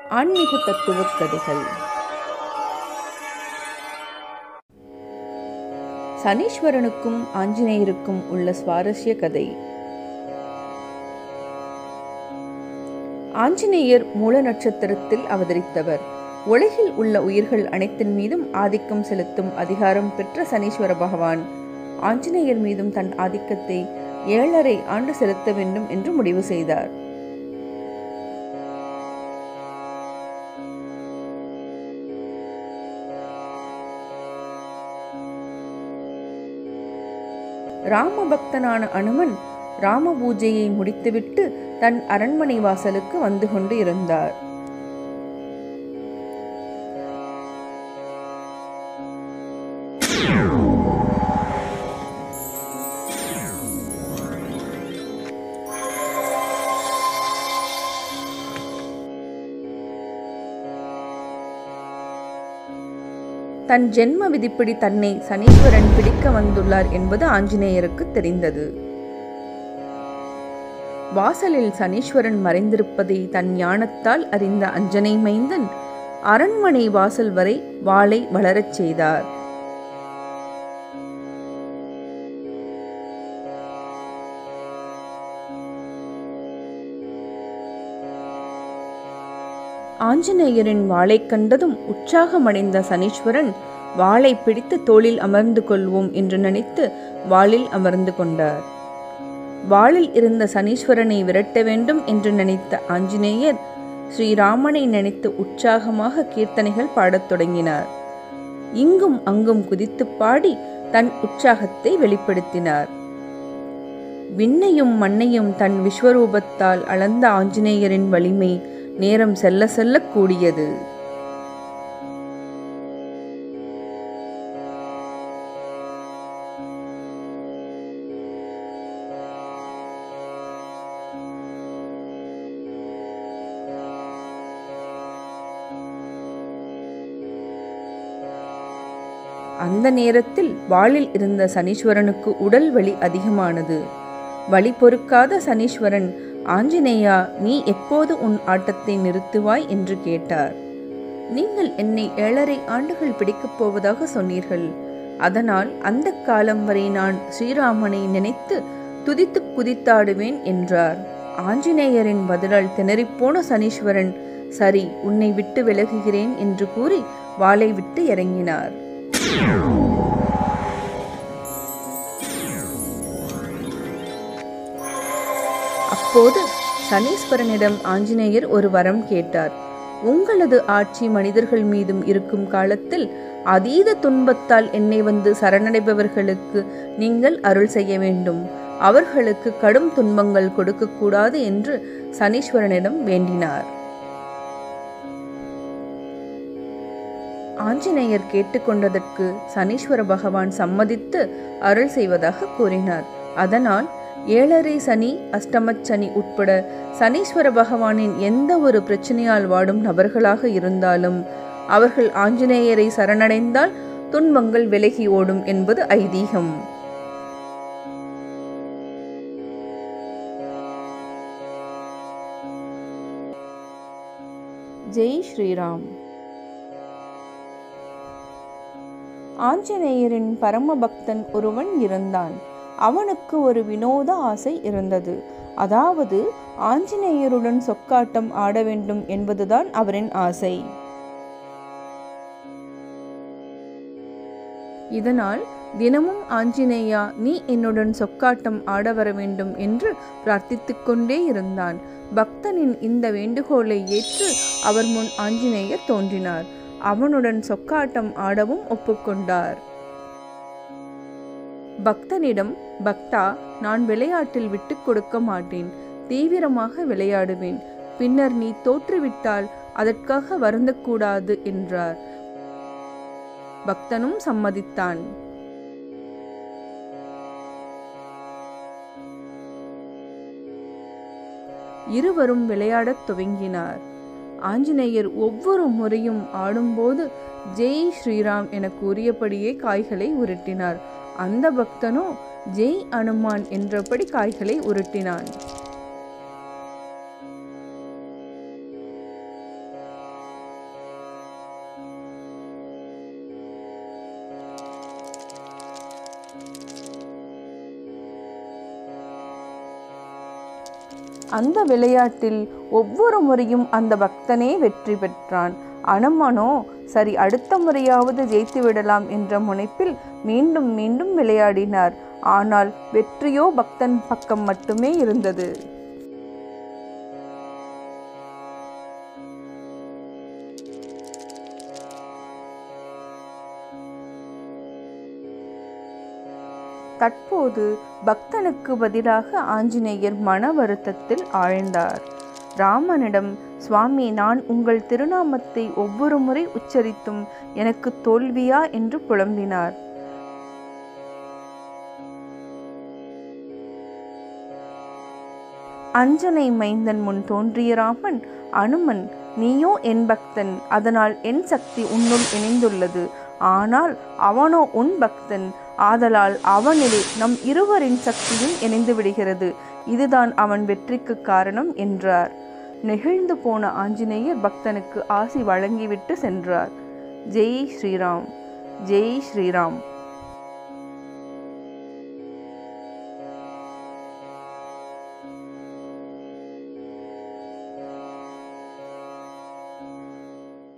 ஆன்மீக தத்துவ கதைகள் சனீஸ்வரனுக்கும் ஆஞ்சநேயருக்கும் உள்ள சுவாரஸ்ய கதை ஆஞ்சநேயர் மூல நட்சத்திரத்தில் அவதரித்தவர் உலகில் உள்ள உயிர்கள் அனைத்தின் மீதும் ஆதிக்கம் செலுத்தும் அதிகாரம் பெற்ற சனீஸ்வர பகவான் ஆஞ்சநேயர் மீதும் தன் ஆதிக்கத்தை ஏழரை ஆண்டு செலுத்த வேண்டும் என்று முடிவு செய்தார் ராம பக்தனான அனுமன் ராம பூஜையை முடித்துவிட்டு தன் அரண்மனை வாசலுக்கு வந்து கொண்டு இருந்தார் தன் ஜென்ம விதிப்படி தன்னை சனீஸ்வரன் பிடிக்க வந்துள்ளார் என்பது ஆஞ்சநேயருக்கு தெரிந்தது வாசலில் சனீஸ்வரன் மறைந்திருப்பதை தன் ஞானத்தால் அறிந்த அஞ்சனை மைந்தன் அரண்மனை வாசல் வரை வாளை வளரச் செய்தார் ஆஞ்சநேயரின் வாளைக் கண்டதும் உற்சாகமடைந்த சனீஸ்வரன் வாளை பிடித்து தோளில் அமர்ந்து கொள்வோம் என்று நினைத்து வாளில் அமர்ந்து கொண்டார் வாளில் இருந்த சனீஸ்வரனை விரட்ட வேண்டும் என்று நினைத்த ஆஞ்சநேயர் ஸ்ரீராமனை நினைத்து உற்சாகமாக கீர்த்தனைகள் பாடத் தொடங்கினார் இங்கும் அங்கும் குதித்து பாடி தன் உற்சாகத்தை வெளிப்படுத்தினார் விண்ணையும் மண்ணையும் தன் விஸ்வரூபத்தால் அளந்த ஆஞ்சநேயரின் வலிமை நேரம் செல்ல செல்ல கூடியது அந்த நேரத்தில் வாளில் இருந்த சனீஸ்வரனுக்கு உடல் வலி அதிகமானது வலி பொறுக்காத சனீஸ்வரன் ஆஞ்சநேயா நீ எப்போது உன் ஆட்டத்தை நிறுத்துவாய் என்று கேட்டார் நீங்கள் என்னை ஏழரை ஆண்டுகள் பிடிக்கப் போவதாக சொன்னீர்கள் அதனால் அந்த காலம் வரை நான் ஸ்ரீராமனை நினைத்து துதித்து குதித்தாடுவேன் என்றார் ஆஞ்சநேயரின் பதிலால் திணறிப்போன சனீஸ்வரன் சரி உன்னை விட்டு விலகுகிறேன் என்று கூறி வாளை விட்டு இறங்கினார் அப்போது சனீஸ்வரனிடம் ஆஞ்சநேயர் ஒரு வரம் கேட்டார் உங்களது ஆட்சி மனிதர்கள் மீதும் இருக்கும் காலத்தில் அதீத துன்பத்தால் என்னை வந்து சரணடைபவர்களுக்கு நீங்கள் அருள் செய்ய வேண்டும் அவர்களுக்கு கடும் துன்பங்கள் கொடுக்கக்கூடாது என்று சனீஸ்வரனிடம் வேண்டினார் ஆஞ்சநேயர் கேட்டுக்கொண்டதற்கு சனீஸ்வர பகவான் சம்மதித்து அருள் செய்வதாக கூறினார் அதனால் ஏழரை சனி அஷ்டமச் சனி உட்பட சனீஸ்வர பகவானின் எந்த ஒரு பிரச்சனையால் வாடும் நபர்களாக இருந்தாலும் அவர்கள் ஆஞ்சநேயரை சரணடைந்தால் துன்பங்கள் விலகி ஓடும் என்பது ஐதீகம் ஜெய் ஸ்ரீராம் ஆஞ்சநேயரின் பரம பக்தன் ஒருவன் இருந்தான் அவனுக்கு ஒரு வினோத ஆசை இருந்தது அதாவது ஆஞ்சநேயருடன் சொக்காட்டம் ஆட வேண்டும் என்பதுதான் அவரின் ஆசை இதனால் தினமும் ஆஞ்சநேயா நீ என்னுடன் சொக்காட்டம் ஆட வர வேண்டும் என்று பிரார்த்தித்துக் கொண்டே இருந்தான் பக்தனின் இந்த வேண்டுகோளை ஏற்று அவர் முன் ஆஞ்சநேயர் தோன்றினார் அவனுடன் சொக்காட்டம் ஆடவும் ஒப்புக்கொண்டார் பக்தனிடம் பக்தா நான் விளையாட்டில் விட்டுக் கொடுக்க மாட்டேன் தீவிரமாக விளையாடுவேன் பின்னர் நீ தோற்றுவிட்டால் அதற்காக வருந்தக்கூடாது என்றார் பக்தனும் சம்மதித்தான் இருவரும் விளையாடத் துவங்கினார் ஆஞ்சநேயர் ஒவ்வொரு முறையும் ஆடும்போது ஜெய் ஸ்ரீராம் என கூறியபடியே காய்களை உருட்டினார் அந்த பக்தனோ ஜெய் அனுமான் என்றபடி காய்களை உருட்டினான் அந்த விளையாட்டில் ஒவ்வொரு முறையும் அந்த பக்தனே வெற்றி பெற்றான் அனுமனோ சரி அடுத்த முறையாவது ஜெயித்து விடலாம் என்ற முனைப்பில் மீண்டும் மீண்டும் விளையாடினார் ஆனால் வெற்றியோ பக்தன் பக்கம் மட்டுமே இருந்தது தற்போது பக்தனுக்கு பதிலாக ஆஞ்சநேயர் மன வருத்தத்தில் ஆழ்ந்தார் ராமனிடம் சுவாமி நான் உங்கள் திருநாமத்தை ஒவ்வொரு முறை உச்சரித்தும் எனக்கு தோல்வியா என்று புலம்பினார் அஞ்சனை மைந்தன் முன் தோன்றிய ராமன் அனுமன் நீயோ என் பக்தன் அதனால் என் சக்தி உன்னுள் இணைந்துள்ளது ஆனால் அவனோ உன் பக்தன் ஆதலால் அவனில் நம் இருவரின் சக்தியும் இணைந்து விடுகிறது இதுதான் அவன் வெற்றிக்கு காரணம் என்றார் நெகிழ்ந்து போன ஆஞ்சநேயர் பக்தனுக்கு ஆசி வழங்கிவிட்டு சென்றார் ஜெய் ஸ்ரீராம் ஜெய் ஸ்ரீராம்